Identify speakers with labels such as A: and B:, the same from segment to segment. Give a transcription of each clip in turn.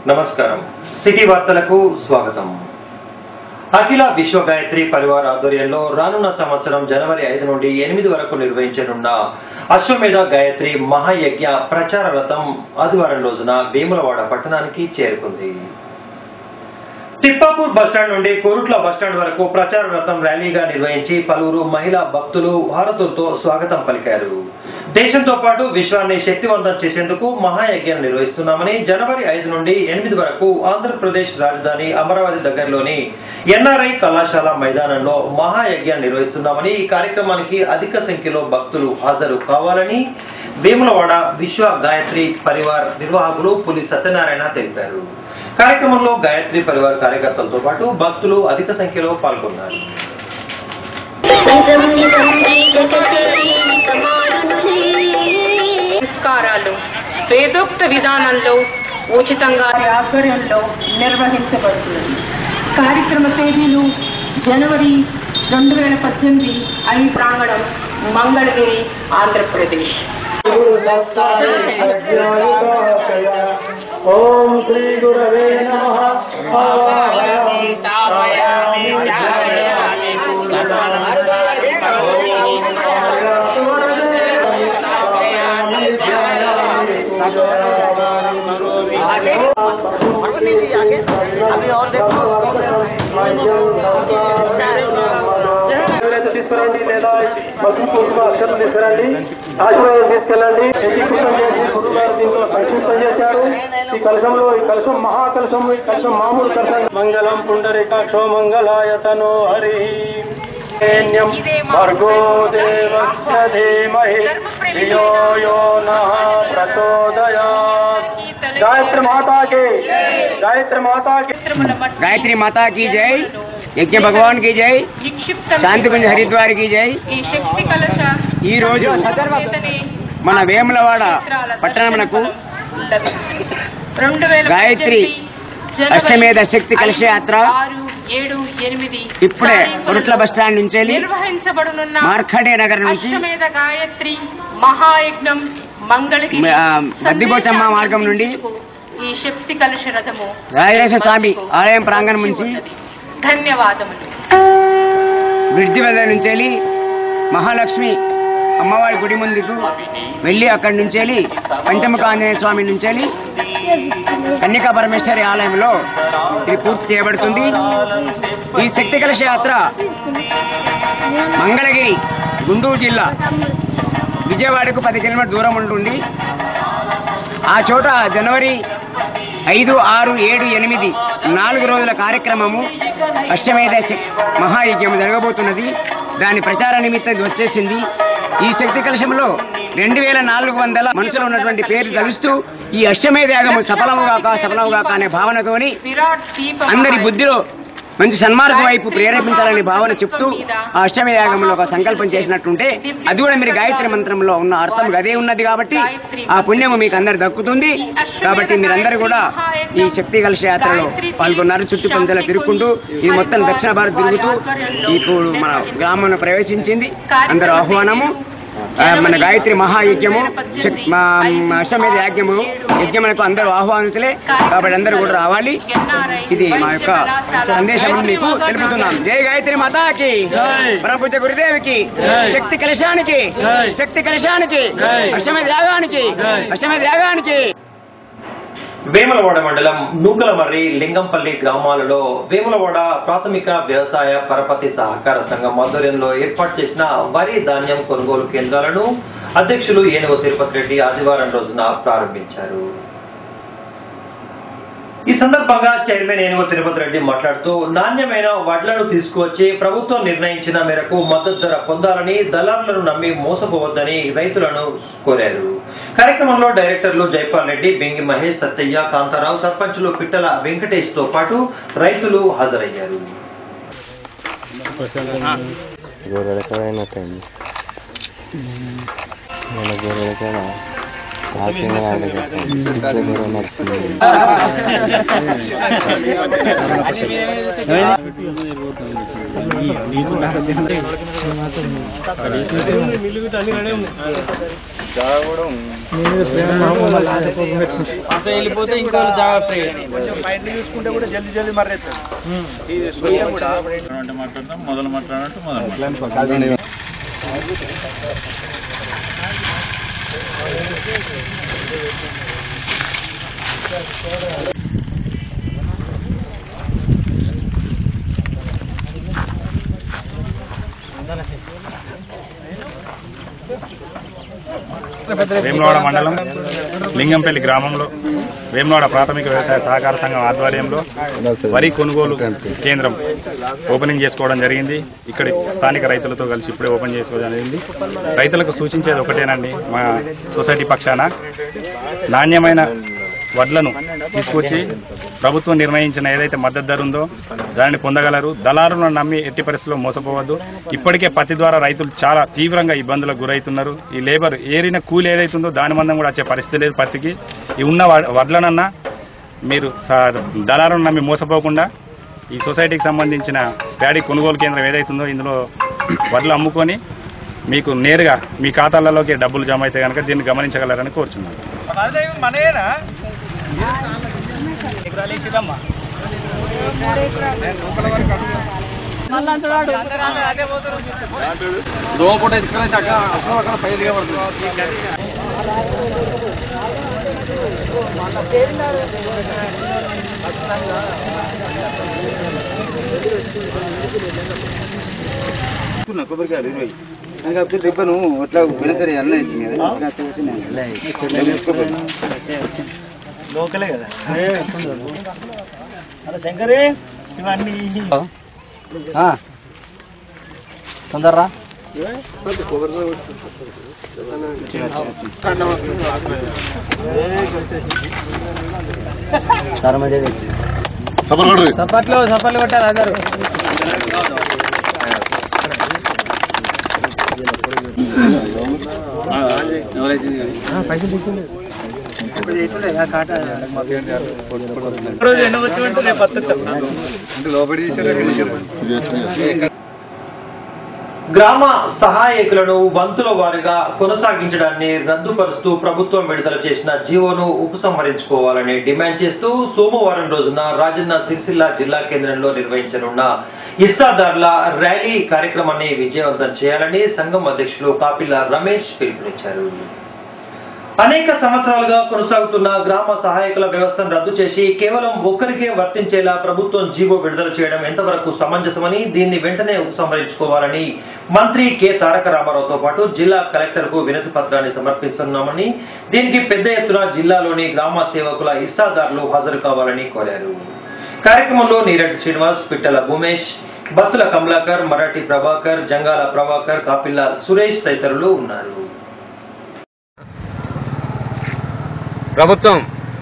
A: నమస్కారం సిటీ వార్తలకు స్వాగతం అఖిల విశ్వ గాయత్రి పరివార్ ఆధ్వర్యంలో రానున్న సంవత్సరం జనవరి ఐదు నుండి ఎనిమిది వరకు నిర్వహించనున్న అశ్వమేధ గాయత్రి మహాయజ్ఞ ప్రచార రథం ఆదివారం రోజున వేములవాడ పట్టణానికి చేరుకుంది తిప్పాపూర్ బస్టాండ్ నుండి కోరుట్ల బస్టాండ్ వరకు ప్రచార రథం ర్యాలీగా నిర్వహించి పలువురు మహిళా భక్తులు హారతులతో స్వాగతం పలికారు దేశంతో పాటు విశ్వాన్ని శక్తివంతం చేసేందుకు మహాయజ్ఞం నిర్వహిస్తున్నామని జనవరి ఐదు నుండి ఎనిమిది వరకు ఆంధ్రప్రదేశ్ రాజధాని అమరావతి దగ్గరలోని ఎన్ఆర్ఐ కళాశాల మైదానంలో మహాయజ్ఞం నిర్వహిస్తున్నామని ఈ కార్యక్రమానికి అధిక సంఖ్యలో భక్తులు హాజరు కావాలని వేములవాడ విశ్వ గాయత్రి పరివార్ నిర్వాహకులు పులి సత్యనారాయణ తెలిపారు కార్యక్రమంలో గాయత్రి పరివార్ కార్యకర్తలతో పాటు భక్తులు అధిక సంఖ్యలో పాల్గొన్నారు
B: సంస్కారాలు వేదోక్త విధానంలో ఉచితంగా
C: వారి ఆధ్వర్యంలో నిర్వహించబడుతుంది కార్యక్రమ తేదీలు జనవరి రెండు వేల పద్దెనిమిది ఐదు ప్రాంగణం మంగళగిరి ఆంధ్రప్రదేశ్
D: ఓం శ్రీ గురవే నమ ఆవాహయామి తాపయామి ధ్యాయామి ఎవరైతే తీసుకురండి లేదా పసుపు కుంకుమ అక్షరం తీసుకురండి ఆశీర్వాదం తీసుకెళ్ళండి ఏకీకృతం చేసి గురువు గారు దీంట్లో సంక్షిప్తం చేశారు ఈ కలశంలో ఈ కలశం మహాకలశం ఈ కలశం మామూలు కలశం మంగళం పుండరీకాక్షో మంగళాయతనో హరి ేన్యం భర్గో దేవస్య ధీమహి ధియో యో నః ప్రచోదయాత్ గాయత్రి మాతాకి గాయత్రి మాతాకి
E: गायत्री माता की जय यज्ञ भगवान की जय శాంతి కుంజ హరిద్వార్ की జై
B: ఈ శక్తి కలశ
E: ఈ రోజు
B: చేతనే
E: మన వేములవాడ పట్టణమునకు
B: రెండు వేల
E: గాయత్రి
B: జనవరి
E: అష్టమేధ శక్తి కలశ యాత్ర
B: ఆరు ఏడు ఎనిమిది
E: ఇప్పుడే కొరుట్ల బస్ స్టాండ్ నుంచి వెళ్ళి
B: నిర్వహించబడునున్న
E: మార్కండే నగర్ నుంచి
B: అశ్వమేధ గాయత్రి మహాయజ్ఞం మంగళగిరి
E: ఆ, బద్దిపోచమ్మ మార్గం నుండి
B: ఈ శక్తి కలశ రథము
E: రాజరాజ స్వామి ఆలయం ప్రాంగణం నుంచి
B: ధన్యవాదములు
E: బ్రిడ్జి వద్ద నుంచి వెళ్ళి మహాలక్ష్మి అమ్మవారి గుడి ముందుకు వెళ్ళి అక్కడి నుంచి వెళ్ళి పంచముఖ ఆంజనేయ స్వామి నుంచి వెళ్ళి కన్నికా పరమేశ్వరి ఆలయంలో ఇది పూర్తి చేయబడుతుంది ఈ శక్తి కలశ యాత్ర మంగళగిరి గుంటూరు జిల్లా విజయవాడకు పది కిలోమీటర్ దూరం ఉంటుంది ఆ చోట జనవరి ఐదు ఆరు ఏడు ఎనిమిది నాలుగు రోజుల కార్యక్రమము అష్టమేధ శక్- మహాయజ్ఞం జరగబోతున్నది దాని ప్రచార నిమిత్తం ఇది వచ్చేసింది ఈ శక్తి కలశంలో రెండు వేల నాలుగు వందల మనుషులు ఉన్నటువంటి పేరు తలుస్తూ ఈ అష్టమేధ యాగము సఫలముగాక సఫలముగాక అనే భావనతోని
B: విరాట్ దీప
E: అందరి బుద్ధిలో మంచి సన్మార్గం వైపు ప్రేరేపించాలని భావన చెప్తూ ఆ అష్టమ యాగంలో ఒక సంకల్పం చేసినట్టుంటే అది కూడా మీరు గాయత్రి మంత్రంలో ఉన్న అర్థం అదే ఉన్నది కాబట్టి ఆ పుణ్యము మీకు అందరు దక్కుతుంది కాబట్టి మీరందరూ కూడా ఈ శక్తి కలశ యాత్రలో పాల్గొన్నారు చుట్టుపంచల తిరుగుకుంటూ ఇది మొత్తం దక్షిణ భారత్ తిరుగుతూ ఇప్పుడు మన గ్రామంలో ప్రవేశించింది అందరూ ఆహ్వానము ఆ, మన గాయత్రి మహాయజ్ఞము శక్- మా మా అష్టమేధ యాజ్ఞము యజ్ఞములకు అందరూ ఆహ్వానితులే కాబట్టి అందరూ కూడా రావాలి ఇది మా యొక్క సందేశం మీకు తెలుపుతున్నాం జై గాయత్రి మాతాకి పరమపూజ గురుదేవికి శక్తి కలశానికి శక్తి కలశానికి అష్టమేధ యాగానికి అష్టమేధ యాగానికి
A: వేములవాడ మండలం నూకలమర్రి లింగంపల్లి గ్రామాలలో వేములవాడ ప్రాథమిక వ్యవసాయ పరపతి సహకార సంఘం ఆధ్వర్యంలో ఏర్పాటు చేసిన వరి ధాన్యం కొనుగోలు కేంద్రాలను అధ్యక్షులు ఏనుగు తిరుపతి రెడ్డి ఆదివారం రోజున ప్రారంభించారు ఈ సందర్భంగా చైర్మన్ ఏనుగు తిరుపతి రెడ్డి మాట్లాడుతూ నాణ్యమైన వడ్లను తీసుకువచ్చి ప్రభుత్వం నిర్ణయించిన మేరకు మద్దతు ధర పొందాలని దళారులను నమ్మి మోసపోవద్దని రైతులను కోరారు కార్యక్రమంలో డైరెక్టర్లు జైపాల్ రెడ్డి బెంగి మహేష్ సత్తయ్య కాంతారావు సర్పంచులు పిట్టల వెంకటేష్ తో పాటు రైతులు హాజరయ్యారు
F: గొర్రెల కాడ అయినట్టయింది మన గొర్రెల కాడ
D: వెళ్ళిపోతే ఇంకా జాగ్రత్త కొంచెం పైన చూసుకుంటే కూడా జల్దీ జల్దీ మర్రెత్తాడు ఇది సూర్యం కూడా
F: మాట్లాడదాం మొదలు మాట్లాడాలంటే మొదలు మాట్లాడదాం వేములవాడ మండలం లింగంపల్లి గ్రామంలో వేములవాడ ప్రాథమిక వ్యవసాయ సహకార సంఘం ఆధ్వర్యంలో వరి కొనుగోలు కేంద్రం ఓపెనింగ్ చేసుకోవడం జరిగింది ఇక్కడ స్థానిక రైతులతో కలిసి ఇప్పుడే ఓపెన్ చేసుకోవడం జరిగింది రైతులకు సూచించేది ఒకటేనండి మా సొసైటీ పక్షాన నాణ్యమైన వడ్లను తీసుకొచ్చి ప్రభుత్వం నిర్ణయించిన ఏదైతే మద్దతు ధర ఉందో దాన్ని పొందగలరు దళారులను నమ్మి ఎట్టి పరిస్థితుల్లో మోసపోవద్దు ఇప్పటికే పత్తి ద్వారా రైతులు చాలా తీవ్రంగా ఇబ్బందులకు గురవుతున్నారు ఈ లేబర్ ఏరిన కూలి ఏదైతుందో దాని మందం కూడా వచ్చే పరిస్థితి లేదు పత్తికి ఈ ఉన్న వ- వడ్లనన్నా మీరు స- దళారులను నమ్మి మోసపోకుండా ఈ సొసైటీకి సంబంధించిన ప్యాడీ కొనుగోలు కేంద్రం ఏదైతుందో ఇందులో వడ్లు అమ్ముకొని మీకు నేరుగా మీ ఖాతాలలోకి డబ్బులు జమ అయితే కనుక దీన్ని గమనించగలరని కోరుచున్నాను
D: మనయేనా ఎకరాలు వేసిరమ్మా దోమపూట ఇక్కడ అక్కడ అక్కడ పైరుగా పడుతుంది
E: కొబ్బరికాయలు ఇరవై కాకపోతే రిబ్బను అట్లా వెనకరి అన్న ఇచ్చింది
D: లోకలే కదా అలా శంకరే ఇవన్నీ
E: తొందరరా
D: చప్పట్లు చప్పట్లు కొట్టాలి అందరు రోజు ఎన్ని వచ్చినట్టు రేపు
A: గ్రామ సహాయకులను వంతుల వారీగా కొనసాగించడాన్ని రద్దుపరుస్తూ ప్రభుత్వం విడుదల చేసిన జీవోను ఉపసంహరించుకోవాలని డిమాండ్ చేస్తూ సోమవారం రోజున రాజన్న సిరిసిల్ల జిల్లా కేంద్రంలో నిర్వహించనున్న ఇస్తాదారుల ర్యాలీ కార్యక్రమాన్ని విజయవంతం చేయాలని సంఘం అధ్యక్షులు కాపిల్ల రమేష్ పిలుపునిచ్చారు అనేక సంవత్సరాలుగా కొనసాగుతున్న గ్రామ సహాయకుల వ్యవస్థను రద్దు చేసి కేవలం ఒక్కరికే వర్తించేలా ప్రభుత్వం జీవో విడుదల చేయడం ఎంతవరకు సమంజసమని దీన్ని వెంటనే ఉపసంహరించుకోవాలని మంత్రి కె తారక రామారావుతో పాటు జిల్లా కలెక్టర్ కు వినతి పత్రాన్ని సమర్పిస్తున్నామని దీనికి పెద్ద ఎత్తున జిల్లాలోని గ్రామ సేవకుల ఇస్తాదారులు హాజరు కావాలని కోరారు కార్యక్రమంలో నీరటి శ్రీనివాస్ పిట్టల భూమేష్ బత్తుల కమలాకర్ మరాఠీ ప్రభాకర్ జంగాల ప్రభాకర్ కాపిల్ల సురేష్ తదితరులు ఉన్నారు
G: ప్రభుత్వం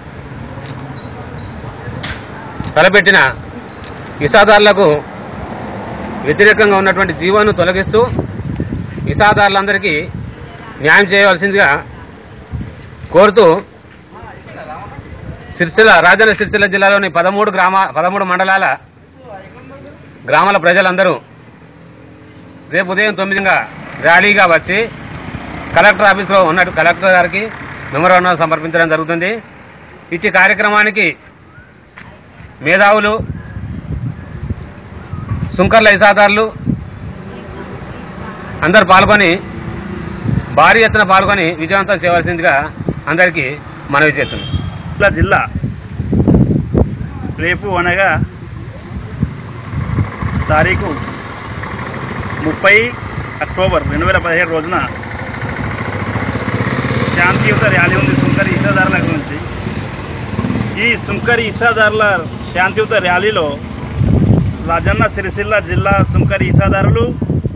G: తలపెట్టిన ఇసాదారులకు వ్యతిరేకంగా ఉన్నటువంటి జీవోను తొలగిస్తూ ఇసాదారులందరికీ న్యాయం చేయవలసిందిగా కోరుతూ సిరిసిల్ల రాజన్న సిరిసిల్ల జిల్లాలోని పదమూడు గ్రామ పదమూడు మండలాల గ్రామాల ప్రజలందరూ రేపు ఉదయం తొమ్మిదిగా ర్యాలీగా వచ్చి కలెక్టర్ ఆఫీస్లో ఉన్నట్టు కలెక్టర్ గారికి మెమోరాండం సమర్పించడం జరుగుతుంది ఇట్టి కార్యక్రమానికి మేధావులు సుంకర్ల ఇసాదారులు అందరు పాల్గొని భారీ ఎత్తున పాల్గొని విజయవంతం చేయవలసిందిగా అందరికీ మనవి చేస్తున్నాం
F: ఇట్లా జిల్లా రేపు అనగా తారీఖు ముప్పై అక్టోబర్ రెండు వేల పదిహేడు రోజున శాంతియుత ర్యాలీ ఉంది సుంకరి ఇసాదారుల గురించి ఈ సుంకరి ఇసాదారుల శాంతియుత ర్యాలీలో రాజన్న సిరిసిల్ల జిల్లా సుంకరి ఇసాదారులు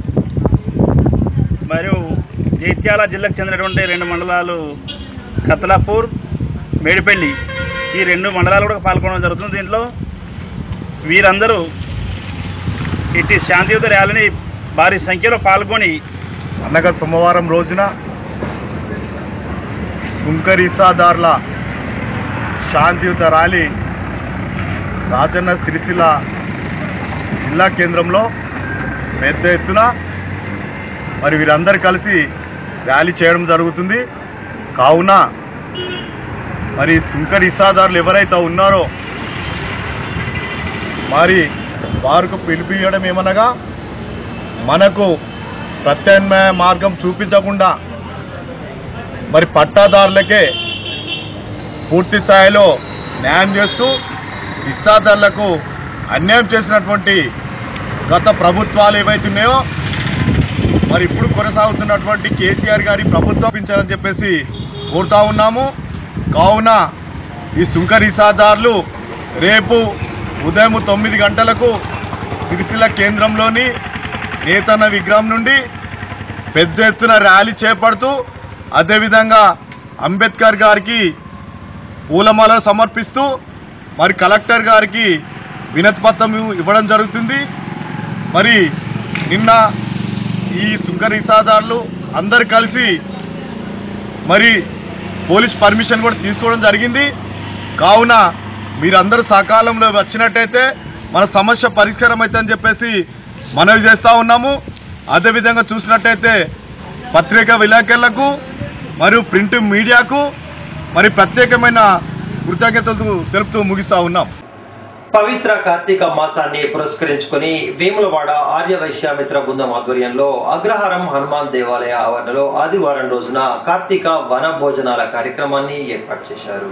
F: మరియు జైత్యాల జిల్లాకు చెందినటువంటి రెండు మండలాలు కతలాపూర్ మేడిపల్లి ఈ రెండు మండలాలు కూడా పాల్గొనడం జరుగుతుంది దీంట్లో వీరందరూ ఇటు శాంతియుత ర్యాలీని భారీ సంఖ్యలో పాల్గొని
H: అనగా సోమవారం రోజున సుంకరిసాదార్ల శాంతియుత ర్యాలీ రాజన్న సిరిసిల్ల జిల్లా కేంద్రంలో పెద్ద ఎత్తున మరి వీరందరూ కలిసి ర్యాలీ చేయడం జరుగుతుంది కావున మరి సుంకర్ ఇసాదారులు ఎవరైతే ఉన్నారో మరి వారికి పిలిపియడం ఏమనగా మనకు ప్రత్యామ్నాయ మార్గం చూపించకుండా మరి పట్టాదారులకే పూర్తి స్థాయిలో న్యాయం చేస్తూ ఇస్తాదారులకు అన్యాయం చేసినటువంటి గత ప్రభుత్వాలు ఏవైతే ఉన్నాయో మరి ఇప్పుడు కొనసాగుతున్నటువంటి కేసీఆర్ గారి ప్రభుత్వం పెంచాలని చెప్పేసి కోరుతా ఉన్నాము కావున ఈ సుంకర్ ఇసాదారులు రేపు ఉదయం తొమ్మిది గంటలకు సిరిసిల్ల కేంద్రంలోని నేతన్న విగ్రహం నుండి పెద్ద ఎత్తున ర్యాలీ చేపడుతూ అదేవిధంగా అంబేద్కర్ గారికి పూలమాలలు సమర్పిస్తూ మరి కలెక్టర్ గారికి వినతి పత్రం ఇవ్వడం జరుగుతుంది మరి నిన్న ఈ సుంకర ఇసాదారులు అందరు కలిసి మరి పోలీస్ పర్మిషన్ కూడా తీసుకోవడం జరిగింది కావున మీరందరూ సకాలంలో వచ్చినట్టయితే మన సమస్య పరిష్కారం అవుతుందని చెప్పేసి మనవి చేస్తూ ఉన్నాము అదేవిధంగా చూసినట్టయితే పత్రికా విలేకరులకు మరియు ప్రింట్ మీడియాకు మరి ప్రత్యేకమైన కృతజ్ఞతలు తెలుపుతూ ముగిస్తూ ఉన్నాం
A: పవిత్ర కార్తీక మాసాన్ని పురస్కరించుకుని వేములవాడ ఆర్య వైశ్యామిత్ర బృందం ఆధ్వర్యంలో అగ్రహారం హనుమాన్ దేవాలయ ఆవరణలో ఆదివారం రోజున కార్తీక వన భోజనాల కార్యక్రమాన్ని ఏర్పాటు చేశారు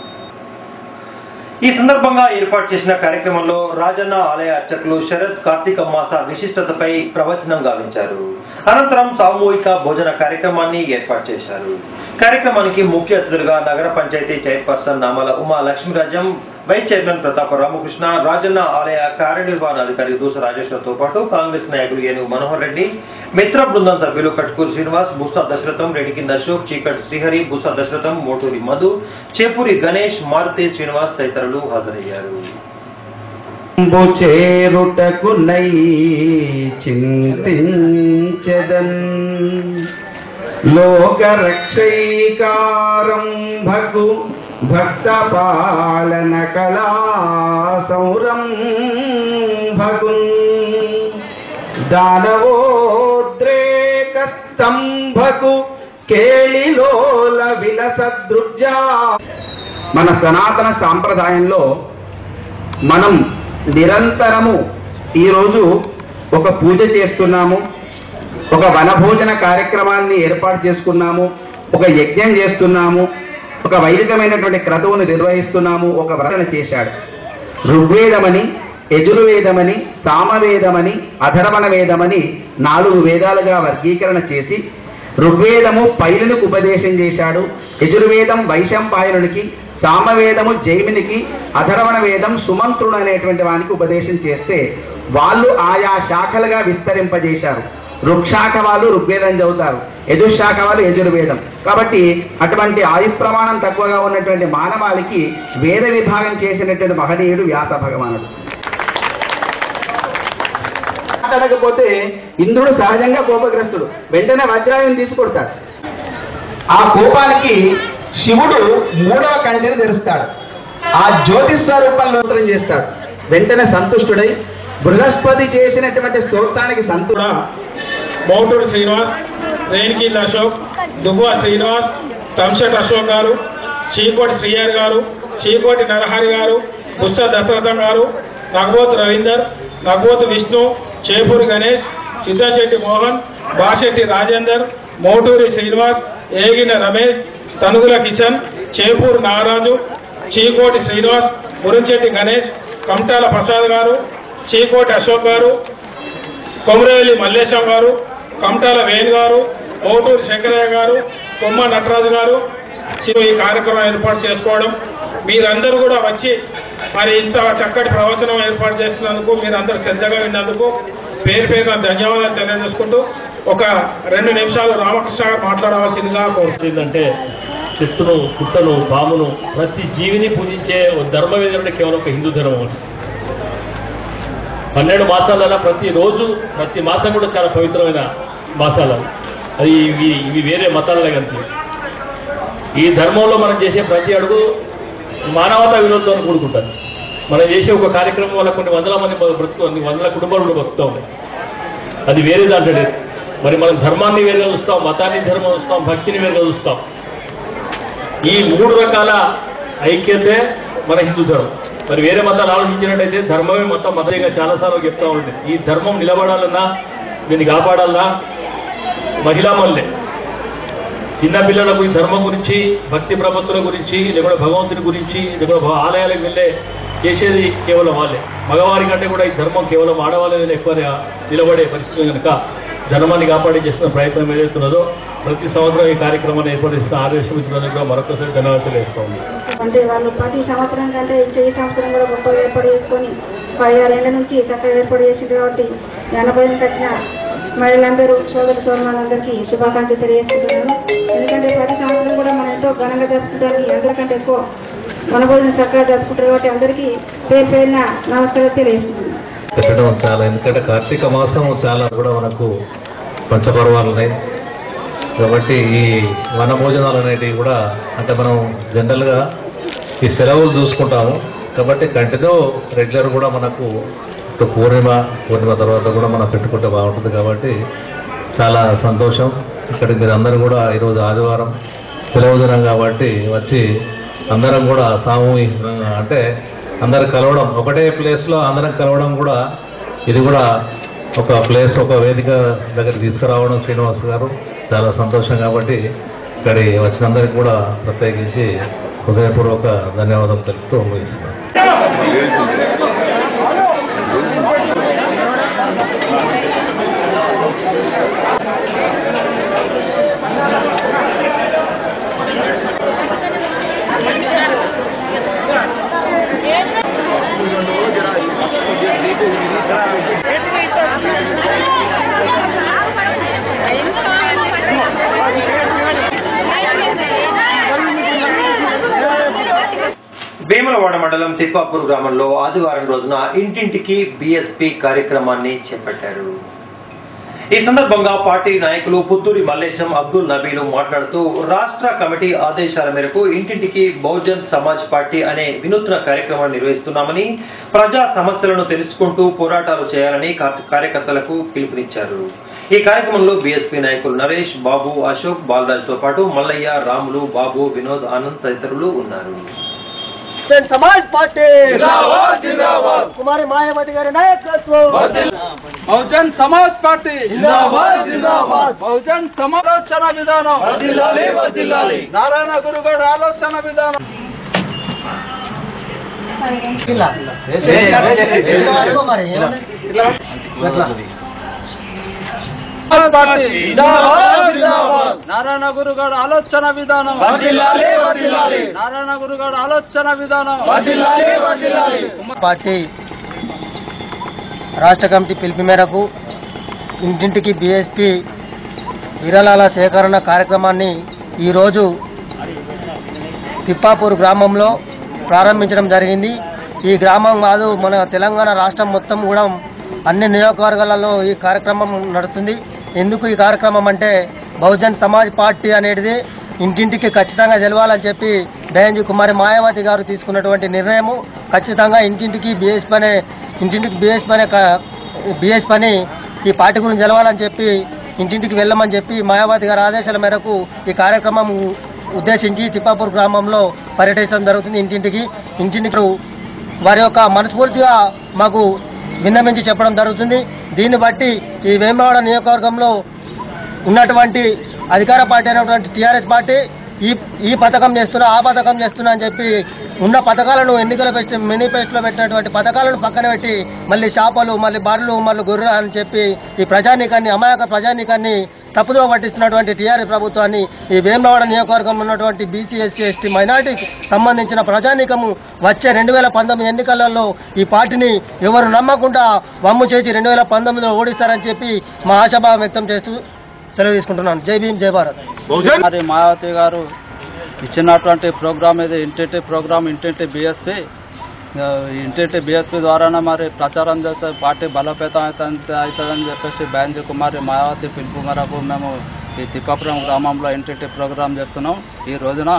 A: ఈ సందర్భంగా ఏర్పాటు చేసిన కార్యక్రమంలో రాజన్న ఆలయ అర్చకులు శరత్ కార్తీక మాస విశిష్టతపై ప్రవచనం గావించారు అనంతరం సామూహిక భోజన కార్యక్రమాన్ని ఏర్పాటు చేశారు కార్యక్రమానికి ముఖ్య అతిథులుగా నగర panchayat chairperson Namala Uma Lakshmirajam vice chairman Pratapa Ramakrishna Rajanna ఆలయ కార్యనిర్వహణాధికారి దూస రాజేశ్వర్తో పాటు కాంగ్రెస్ నాయకులు ఏనుగు మనోహర్ రెడ్డి మిత్ర బృందం సభ్యులు కట్కూరు శ్రీనివాస్ బుస్సా దశరథం రెడ్డికింద అశోక్ చీకటి శ్రీహరి బుస్సా దశరథం మోటూరి మధు చేపూరి గణేష్ మారుతి శ్రీనివాస్ తదితరులు హాజరయ్యారు
I: అంబు చేరుటకు నై చింతించదన్ లోక రక్షైకారంభకు భక్త పాలన కళా సంరంభకు దానవోద్రేక స్తంభకు కేళిలోల విలసదృజా మన సనాతన సాంప్రదాయంలో మనం నిరంతరము ఈరోజు ఒక పూజ చేస్తున్నాము ఒక వనభోజన కార్యక్రమాన్ని ఏర్పాటు చేసుకున్నాము ఒక యజ్ఞం చేస్తున్నాము ఒక వైదికమైనటువంటి క్రతువును నిర్వహిస్తున్నాము ఒక వ్రతన చేశాడు ఋగ్వేదమని యజుర్వేదమని సామవేదమని అధర్వణ వేదమని నాలుగు వేదాలుగా వర్గీకరణ చేసి ఋగ్వేదము పైలునికి ఉపదేశం చేశాడు యజుర్వేదం వైశంపాయనుడికి సామవేదము జైమినికి అధర్వణ వేదం సుమంత్రుడు అనేటువంటి వానికి ఉపదేశం చేస్తే వాళ్ళు ఆయా శాఖలుగా విస్తరింపజేశారు ఋక్షాఖ వాళ్ళు ఋగ్వేదం చదువుతారు యజుశాఖ వాళ్ళు యజుర్వేదం కాబట్టి అటువంటి ఆయు ప్రమాణం తక్కువగా ఉన్నటువంటి మానవాళికి వేద విభాగం చేసినటువంటి మహనీయుడు వ్యాస భగవానుడు మాట్లాడకపోతే ఇంద్రుడు సహజంగా కోపగ్రస్తుడు వెంటనే వజ్రాయుని తీసుకొడతాడు ఆ కోపానికి శివుడు మూడవ కంటిని తెరుస్తాడు ఆ జ్యోతి స్వరూపంలో స్తోత్రం చేస్తాడు వెంటనే సంతుష్టుడై బృహస్పతి చేసినటువంటి స్తోత్రానికి సంతుడ
J: మౌటూరు శ్రీనివాస్ రేణికీల్ అశోక్ దువ్వా శ్రీనివాస్ తంశెట్ అశోక్ గారు చీకోటి శ్రీయర్ గారు చీకోటి నరహరి గారు బుస్స దశరథం గారు రఘువత్ రవీందర్ రఘువత్ విష్ణు చేపూరి గణేష్ సిద్ధశెట్టి మోహన్ బాషెట్టి రాజేందర్ మౌటూరి శ్రీనివాస్ ఏగిన రమేష్ తనుగుల కిషన్ చేపూరు నాగరాజు చీకోటి శ్రీనివాస్ మురంచెట్టి గణేష్ కమటాల ప్రసాద్ గారు చీకోటి అశోక్ గారు కొమరవెల్లి మల్లేశం గారు కమటాల వేణు గారు మోటూరు శంకరయ్య గారు కొమ్మ నటరాజు గారు శివ ఈ కార్యక్రమం ఏర్పాటు చేసుకోవడం మీరందరూ కూడా వచ్చి మరి ఇంత చక్కటి ప్రవచనం ఏర్పాటు చేస్తున్నందుకు మీరందరూ శ్రద్ధగా విన్నందుకు పేరు పేరున ధన్యవాదాలు తెలియజేసుకుంటూ ఒక రెండు నిమిషాలు రామకృష్ణ గారు మాట్లాడవలసిందిగా కోరుతుందంటే
K: చెట్టును పుట్టను పామును ప్రతి జీవిని పూజించే ఓ ధర్మం ఏంటంటే కేవలం ఒక హిందూ ధర్మం అని పన్నెండు మాసాలలో ప్రతి రోజు ప్రతి మాసం కూడా చాలా పవిత్రమైన మాసాలు అది ఇవి ఇవి వేరే మతాలలో కలిపి ఈ ధర్మంలో మనం చేసే ప్రతి అడుగు మానవతా విలువలతో కూడుకుంటారు మనం చేసే ఒక కార్యక్రమం వల్ల కొన్ని వందల మంది బ్రతుకు కొన్ని వందల కుటుంబాలు బతుకుతూ ఉన్నాయి అది వేరే దాంట్లో లేదు మరి మనం ధర్మాన్ని వేరుగా చూస్తాం మతాన్ని ధర్మం చూస్తాం భక్తిని వేరుగా చూస్తాం ఈ మూడు రకాల ఐక్యతే మన హిందూ ధర్మం మరి వేరే మతాలు ఆలోచించినట్టయితే ధర్మమే మొత్తం మతంగా చాలాసార్లు చెప్తా ఉంటుంది ఈ ధర్మం నిలబడాలన్నా దీన్ని కాపాడాలన్నా మహిళా మల్లె చిన్న పిల్లలకు ఈ ధర్మం గురించి భక్తి ప్రపత్తుల గురించి లేకపోతే భగవంతుని గురించి లేకపోతే భ- ఆలయాలకు వెళ్ళే చేసేది కేవలం వాళ్ళే మగవారి కంటే కూడా ఈ ధర్మం కేవలం ఆడవాళ్ళని ఎక్కువ నిలబడే పరిస్థితి కనుక ధర్మాన్ని కాపాడి చేస్తున్న ప్రయత్నం ఏదైతున్నదో ప్రతి సంవత్సరం ఈ కార్యక్రమాన్ని ఏర్పడిస్తున్న ఆదేశం ఇచ్చినందుకు కూడా మరొకసారి ధన్యవాదాలు తెలియజేస్తా ఉన్నాను
L: అంటే వాళ్ళు ప్రతి సంవత్సరం కంటే ఇంకా ఈ సంవత్సరం కూడా గొప్పగా ఏర్పాటు చేసుకొని పదిహేనేళ్ల నుంచి చక్కగా ఏర్పాటు చేసింది కాబట్టి ఈ అనుభవానికి వచ్చిన మహిళలందరూ సోదరు సోదరులందరికీ శుభాకాంక్షలు తెలియజేస్తున్నాను ఎందుకంటే ప్రతి సంవత్సరం కూడా మనం ఎంతో ఘనంగా జరుపుకుంటానికి అందరికంటే ఎక్కువ మన భోజనం చక్కగా జరుపుకుంటారు కాబట్టి అందరికీ పేరు పేరున నమస్కారం తెలియజేస్తున్నాను
M: పెట్టడం చాలా ఎందుకంటే కార్తీక మాసం చాలా కూడా మనకు పంచపర్వాలు ఉన్నాయి కాబట్టి ఈ వన భోజనాలు అనేటివి కూడా అంటే మనం జనరల్గా ఈ సెలవులు చూసుకుంటాము కాబట్టి కంటిన్యూ రెగ్యులర్ కూడా మనకు ఇప్పుడు పూర్ణిమ పూర్ణిమ తర్వాత కూడా మనం పెట్టుకుంటే బాగుంటుంది కాబట్టి చాలా సంతోషం ఇక్కడికి మీరు అందరూ కూడా ఈరోజు ఆదివారం సెలవు దినం కాబట్టి వచ్చి అందరం కూడా సామూహికంగా అంటే అందరు కలవడం ఒకటే ప్లేస్లో అందరం కలవడం కూడా ఇది కూడా ఒక ప్లేస్ ఒక వేదిక దగ్గర తీసుకురావడం శ్రీనివాస్ గారు చాలా సంతోషం కాబట్టి ఇక్కడి వచ్చినందరికి కూడా ప్రత్యేకించి హృదయపూర్వక ధన్యవాదాలు తెలుపుతూ ముగిస్తున్నాను
A: వేములవాడ మండలం తిప్పాపూర్ గ్రామంలో ఆదివారం రోజున ఇంటింటికి బీఎస్పీ కార్యక్రమాన్ని చేపట్టారు ఈ సందర్భంగా పార్టీ నాయకులు పుత్తూరి మల్లేశం అబ్దుల్ నబీలు మాట్లాడుతూ రాష్ట్ర కమిటీ ఆదేశాల మేరకు ఇంటింటికి బహుజన్ సమాజ్ పార్టీ అనే వినూత్న కార్యక్రమాన్ని నిర్వహిస్తున్నామని ప్రజా సమస్యలను తెలుసుకుంటూ పోరాటాలు చేయాలని కా- కార్యకర్తలకు పిలుపునిచ్చారు ఈ కార్యక్రమంలో బీఎస్పీ నాయకులు నరేష్ బాబు అశోక్ బాలరాజ్ తో పాటు మల్లయ్య రాములు బాబు వినోద్ ఆనంద్ తదితరులు ఉన్నారు
N: సమాజ్ పార్టీ కుమారి మాయావతి గారి నాయకత్వం బహుజన్ సమాజ్ పార్టీ బహుజన్ సమాలోచన విధానం నారాయణ గురు గారి ఆలోచన విధానం పార్టీ నారాయణ గురు గారి ఆలోచన విధానం నారాయణ గురు గారి ఆలోచన విధానం
O: పార్టీ రాష్ట్ర కమిటీ పిలుపు మేరకు ఇంటింటికి బీఎస్పీ విరాళాల సేకరణ కార్యక్రమాన్ని ఈరోజు తిప్పాపూర్ గ్రామంలో ప్రారంభించడం జరిగింది ఈ గ్రామం కాదు మన తెలంగాణ రాష్ట్రం మొత్తం కూడా అన్ని నియోజకవర్గాలలో ఈ కార్యక్రమం నడుస్తుంది ఎందుకు ఈ కార్యక్రమం అంటే బహుజన్ సమాజ్ పార్టీ అనేది ఇంటింటికి ఖచ్చితంగా తెలవాలని చెప్పి దయంజీ కుమారి మాయావతి గారు తీసుకున్నటువంటి నిర్ణయము ఖచ్చితంగా ఇంటింటికి బీఎస్ పనే ఇంటింటికి బీఎస్ పనే బీఎస్ పని ఈ పార్టీ గురించి తెలవాలని చెప్పి ఇంటింటికి వెళ్ళమని చెప్పి మాయావతి గారి ఆదేశాల మేరకు ఈ కార్యక్రమం ఉద్దేశించి తిప్పాపూర్ గ్రామంలో పర్యటించడం జరుగుతుంది ఇంటింటికి ఇంటింటికి వారి యొక్క మనస్ఫూర్తిగా మాకు విన్నవించి చెప్పడం జరుగుతుంది దీన్ని బట్టి ఈ వేమవాడ నియోజకవర్గంలో ఉన్నటువంటి అధికార పార్టీ అయినటువంటి టీఆర్ఎస్ పార్టీ ఈ ఈ పథకం చేస్తున్నా ఆ పథకం చేస్తున్నా అని చెప్పి ఉన్న పథకాలను ఎన్నికల మేనిఫెస్టోలో పెట్టినటువంటి పథకాలను పక్కన పెట్టి మళ్ళీ చేపలు మళ్ళీ బర్రెలు మళ్ళీ గొర్రెలు అని చెప్పి ఈ ప్రజానీకాన్ని అమాయక ప్రజానీకాన్ని తప్పుదో పట్టిస్తున్నటువంటి టీఆర్ఎస్ ప్రభుత్వాన్ని ఈ వేమవాడ నియోజకవర్గంలో ఉన్నటువంటి బీసీ ఎస్సీ ఎస్టీ మైనార్టీకి సంబంధించిన ప్రజానీకము వచ్చే రెండు వేల పంతొమ్మిది ఎన్నికలలో ఈ పార్టీని ఎవరు నమ్మకుండా వమ్ము చేసి రెండు వేల పంతొమ్మిదిలో ఓడిస్తారని చెప్పి మా ఆశాభావం వ్యక్తం చేస్తూ సెలవు తీసుకుంటున్నాను జై భీమ్ జై భారత్
N: మరి మాయావతి గారు ఇచ్చినటువంటి ప్రోగ్రామ్ ఇది ఇంటింటి ప్రోగ్రామ్ ఇంటింటి బిఎస్పి ఇంటింటి బిఎస్పి ద్వారానే మరి ప్రచారం చేస్తే పార్టీ బలోపేతం అవుతుంది అవుతుందని చెప్పేసి బ్యాంజీ కుమారి మాయావతి పిలుపు మేరకు మేము ఈ తిప్పాపురం గ్రామంలో ఇంటింటి ప్రోగ్రాం చేస్తున్నాం ఈ రోజున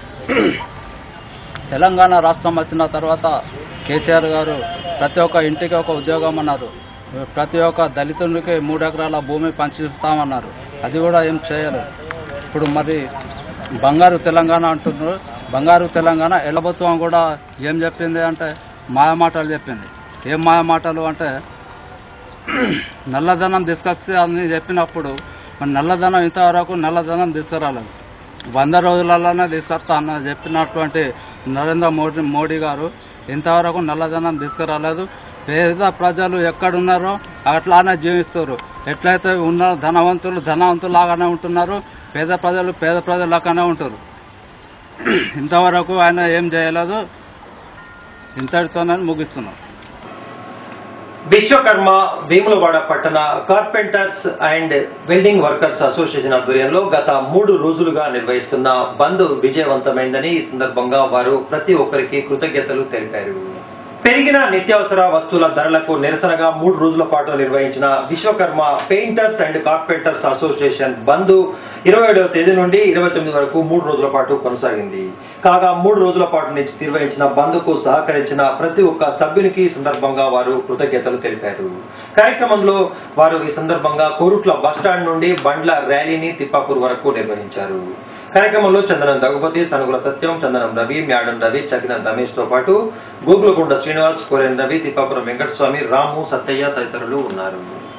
N: తెలంగాణ రాష్ట్రం వచ్చిన తర్వాత కేసీఆర్ గారు ప్రతి ఒక్క ఇంటికి ఒక ఉద్యోగం అన్నారు ప్రతి ఒక్క దళితునికి మూడు ఎకరాల భూమి పంచిస్తామన్నారు అది కూడా ఏం చేయలేదు ఇప్పుడు మరి బంగారు తెలంగాణ అంటున్నారు బంగారు తెలంగాణ ఎలబత్వం కూడా ఏం చెప్పింది అంటే మాయ మాటలు చెప్పింది ఏం మాయ మాటలు అంటే నల్లధనం తీసుకొస్తే అని చెప్పినప్పుడు మరి నల్లధనం ఇంతవరకు నల్లధనం తీసుకురాలేదు వంద రోజులలోనే తీసుకొస్తా అన్న చెప్పినటువంటి నరేంద్ర మోడీ మోడీ గారు ఇంతవరకు నల్లధనం తీసుకురాలేదు పేద ప్రజలు ఎక్కడున్నారో అట్లానే జీవిస్తారు ఎట్లయితే ఉన్న ధనవంతులు ధనవంతులాగానే ఉంటున్నారు పేద ప్రజలు పేద ప్రజలాగానే ఉంటారు ఇంతవరకు ఆయన ఏం చేయలేదు ఇంతటితోనే ముగిస్తున్నాం
A: విశ్వకర్మ వేములవాడ పట్టణ carpenters and welding workers association ఆధ్వర్యంలో గత మూడు రోజులుగా నిర్వహిస్తున్న బంద్ విజయవంతమైందని ఈ సందర్భంగా వారు ప్రతి ఒక్కరికి కృతజ్ఞతలు తెలిపారు పెరిగిన నిత్యావసర వస్తువుల ధరలకు నిరసనగా మూడు రోజుల పాటు నిర్వహించిన Vishwakarma painters and carpenters association bandh ఇరవై ఏడవ తేదీ నుండి ఇరవై తొమ్మిది వరకు మూడు రోజుల పాటు కొనసాగింది కాగా మూడు రోజుల పాటు నుంచి నిర్వహించిన బంద్కు సహకరించిన ప్రతి ఒక్క సభ్యునికి ఈ సందర్భంగా వారు కృతజ్ఞతలు తెలిపారు కార్యక్రమంలో వారు ఈ సందర్భంగా కోరుట్ల బస్టాండ్ నుండి బండ్ల ర్యాలీని తిప్పాపూర్ వరకు నిర్వహించారు కార్యక్రమంలో చందనం దగుపతి సనుగుల సత్యం చందనం రవి మ్యాడం రవి చకిన రమేష్ తో పాటు గోకులకొండ శ్రీనివాస్ కోరెన్ రవి తిప్పాపురం వెంకటస్వామి రాము సత్తయ్య తదితరులు ఉన్నారు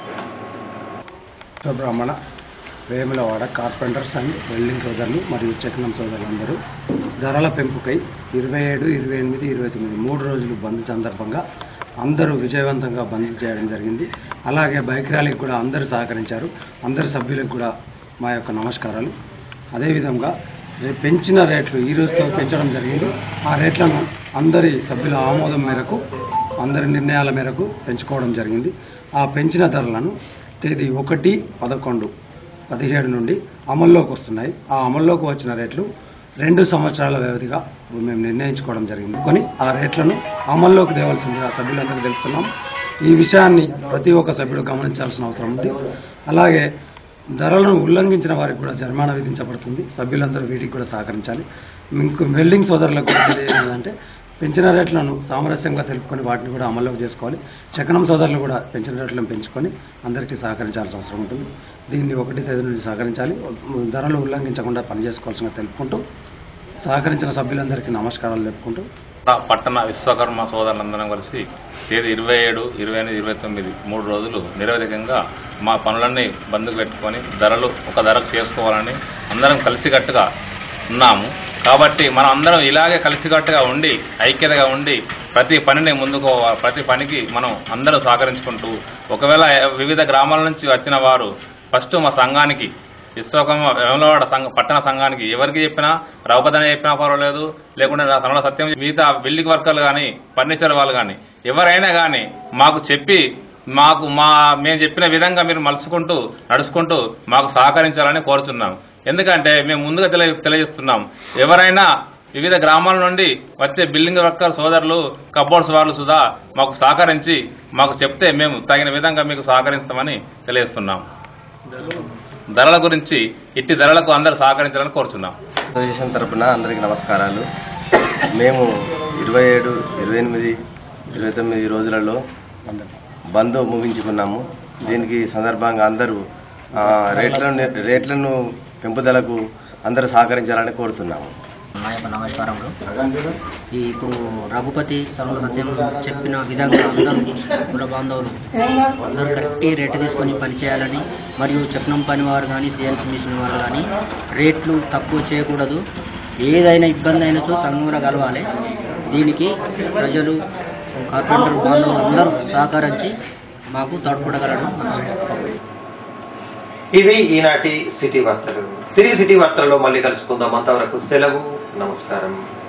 P: బ్రాహ్మణ వేములవాడ కార్పెంటర్స్ అండ్ వెల్డింగ్ సోదరులు మరియు చక్నం సోదరులందరూ ధరల పెంపుకై ఇరవై ఏడు ఇరవై ఎనిమిది ఇరవై తొమ్మిది మూడు రోజులు బంద్ సందర్భంగా అందరూ విజయవంతంగా బంద్ చేయడం జరిగింది అలాగే బైక్ ర్యాలీకి కూడా అందరూ సహకరించారు అందరి సభ్యులకు కూడా మా యొక్క నమస్కారాలు అదేవిధంగా రేపు పెంచిన రేట్లు ఈ రోజుతో పెంచడం జరిగింది ఆ రేట్లను అందరి సభ్యుల ఆమోదం మేరకు అందరి నిర్ణయాల మేరకు పెంచుకోవడం జరిగింది ఆ పెంచిన ధరలను తేదీ ఒకటి పదకొండు పదిహేడు నుండి అమల్లోకి వస్తున్నాయి ఆ అమల్లోకి వచ్చిన రేట్లు రెండు సంవత్సరాల వ్యవధిగా మేము నిర్ణయించుకోవడం జరిగింది కొని ఆ రేట్లను అమల్లోకి తేవాల్సిందిగా సభ్యులందరికీ తెలుపుతున్నాం ఈ విషయాన్ని ప్రతి ఒక్క సభ్యుడు గమనించాల్సిన అవసరం ఉంది అలాగే ధరలను ఉల్లంఘించిన వారికి కూడా జరిమానా విధించబడుతుంది సభ్యులందరూ వీటికి కూడా సహకరించాలి ఇంకో వెల్డింగ్ సోదరులకు కూడా తెలియజేయాలంటే పెంచిన రేట్లను సామరస్యంగా తెలుపుకొని వాటిని కూడా అమల్లోకి చేసుకోవాలి చకనం సోదరులు కూడా పెంచిన రేట్లను పెంచుకొని అందరికీ సహకరించాల్సిన అవసరం ఉంటుంది దీన్ని ఒకటి తేదీ నుండి సహకరించాలి ధరలు ఉల్లంఘించకుండా పనిచేసుకోవాల్సిన తెలుపుకుంటూ సహకరించిన సభ్యులందరికీ నమస్కారాలు తెలుపుకుంటూ
Q: పట్టణ విశ్వకర్మ సోదరులందరం కలిసి తేదీ ఇరవై ఏడు ఇరవై ఎనిమిది ఇరవై తొమ్మిది మూడు రోజులు నిరవధికంగా మా పనులన్నీ బంద్కు పెట్టుకొని ధరలు ఒక ధరకు చేసుకోవాలని అందరం కలిసికట్టుగా ఉన్నాము కాబట్టి మనం అందరం ఇలాగే కలిసికట్టుగా ఉండి ఐక్యతగా ఉండి ప్రతి పనిని ముందుకు ప్రతి పనికి మనం అందరూ సహకరించుకుంటూ ఒకవేళ వివిధ గ్రామాల నుంచి వచ్చిన వారు ఫస్ట్ మా సంఘానికి విశ్వకర్మ వేములవాడ సంఘ పట్టణ సంఘానికి ఎవరికి చెప్పినా రఘుపదని చెప్పినా పర్వాలేదు లేకుంటే నా సనల సత్యం మిగతా బిల్డింగ్ వర్కర్లు కానీ ఫర్నిచర్ వాళ్ళు కానీ ఎవరైనా కానీ మాకు చెప్పి మాకు మా మేము చెప్పిన విధంగా మీరు మలుచుకుంటూ నడుచుకుంటూ మాకు సహకరించాలని కోరుతున్నాం ఎందుకంటే మేము ముందుగా తెలియ తెలియజేస్తున్నాం ఎవరైనా వివిధ గ్రామాల నుండి వచ్చే బిల్డింగ్ వర్కర్ సోదరులు కబోర్డ్స్ వాళ్ళు సుధా మాకు సహకరించి మాకు చెప్తే మేము తగిన విధంగా మీకు సహకరిస్తామని తెలియజేస్తున్నాం ధరల గురించి ఇట్టి ధరలకు అందరూ సహకరించాలని కోరుతున్నాం
R: అసోసియేషన్ తరపున అందరికీ నమస్కారాలు మేము ఇరవై ఏడు ఇరవై ఎనిమిది ఇరవై తొమ్మిది రోజులలో బంద్ ముగించుకున్నాము దీనికి సందర్భంగా అందరూ ఆ, రేట్లను రేట్లను పెంపుదలకు అందరూ సహకరించాలని కోరుతున్నాము
S: మా యొక్క నమస్కారములు ఈ ఇప్పుడు రఘుపతి సర్వ సత్యం చెప్పిన విధంగా అందరూ కుల బాంధవులు అందరూ కరెక్ట్ రేటు తీసుకొని పనిచేయాలని మరియు చక్నం పని వారు కానీ సిఎన్సీ మిషన్ వారు కానీ రేట్లు తక్కువ చేయకూడదు ఏదైనా ఇబ్బంది అయినచో సంఘంలో కలవాలి దీనికి ప్రజలు కార్పొరేటర్ బాంధవులు అందరూ సహకరించి మాకు తోడ్పడగలరు
A: ఇవి ఈనాటి సిటీ వార్తలు తిరిగి సిటీ వార్తల్లో మళ్ళీ కలుసుకుందాం అంతవరకు సెలవు నమస్కారం